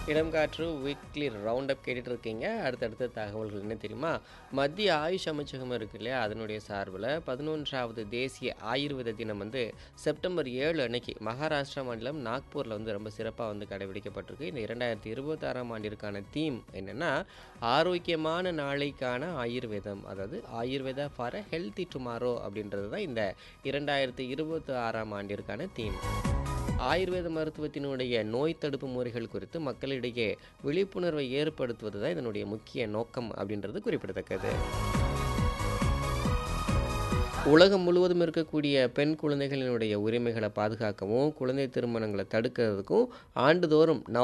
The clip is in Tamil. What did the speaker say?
இடம் காற்று வீக்லி ரவுண்ட் அப் கேட்டுட்டு இருக்கீங்க அடுத்தடுத்த தகவல்கள் என்ன தெரியுமா மத்திய ஆயுஷ் அமைச்சகம் இருக்கு இல்லையா அதனுடைய சார்பில் பதினொன்றாவது தேசிய ஆயுர்வேத தினம் வந்து செப்டம்பர் ஏழு அன்னைக்கு மகாராஷ்டிரா மாநிலம் நாக்பூரில் வந்து ரொம்ப சிறப்பாக வந்து கடைபிடிக்கப்பட்டிருக்கு இந்த இரண்டாயிரத்தி இருபத்தாறாம் ஆண்டிற்கான தீம் என்னென்னா ஆரோக்கியமான நாளைக்கான ஆயுர்வேதம் அதாவது Ayurveda for a healthy tomorrow அப்படின்றது தான் இந்த இரண்டாயிரத்தி இருபத்தி ஆறாம் ஆண்டிற்கான தீம் ஆயுர்வேத மருத்துவத்தினுடைய நோய் தடுப்பு முறைகள் குறித்து மக்களிடையே விழிப்புணர்வை ஏற்படுத்துவது தான் இதனுடைய முக்கிய நோக்கம் அப்படின்றது குறிப்பிடத்தக்கது உலகம் முழுவதும் இருக்கக்கூடிய பெண் குழந்தைகளினுடைய உரிமைகளை பாதுகாக்கவும் குழந்தை திருமணங்களை தடுக்கிறதுக்கும் ஆண்டுதோறும் நவ